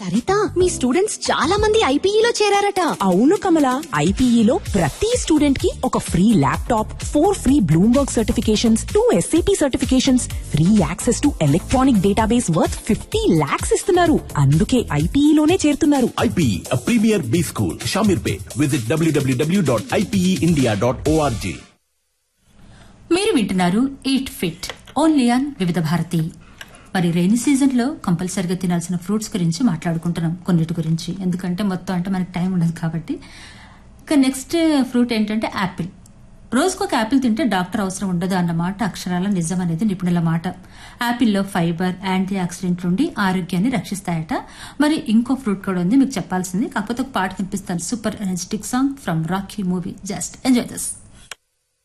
సరిత మీ students చాలా మంది ఐపీఈలో చేరారట అవును కమల ఐపీఈలో ప్రతి స్టూడెంట్ కి ఒక free laptop four free Bloomberg certifications two SAP certifications free access to electronic database worth fifty lakhs ఇస్తున్నారు అందుకే ఐపీఈలోనే చేరుతున్నారు IPE, a premier B school, Shamirpet. Visit www.ipeindia.org. మీరు వింటున్నారు ఈట్ ఫిట్ ఓన్లీ ఆన్ వివిధ భారతి మరి రైనీ సీజన్ లో కంపల్సరిగా తినాల్సిన ఫ్రూట్స్ గురించి మాట్లాడుకుంటున్నాం కొన్నిటి గురించి ఎందుకంటే మొత్తం అంటే మనకి టైం ఉండదు కాబట్టి ఇక నెక్స్ట్ ఫ్రూట్ ఏంటంటే యాపిల్ రోజుకు ఒక యాపిల్ తింటే డాక్టర్ అవసరం ఉండదు అన్నమాట అక్షరాల నిజం అనేది నిపుణుల మాట యాపిల్లో ఫైబర్ యాంటీ ఆక్సిడెంట్లు ఉండి ఆరోగ్యాన్ని రక్షిస్తాయట మరి ఇంకో ఫ్రూట్ కూడా ఉంది మీకు చెప్పాల్సింది కాకపోతే ఒక పాట కనిపిస్తాను super energetic song from Rocky movie just enjoy this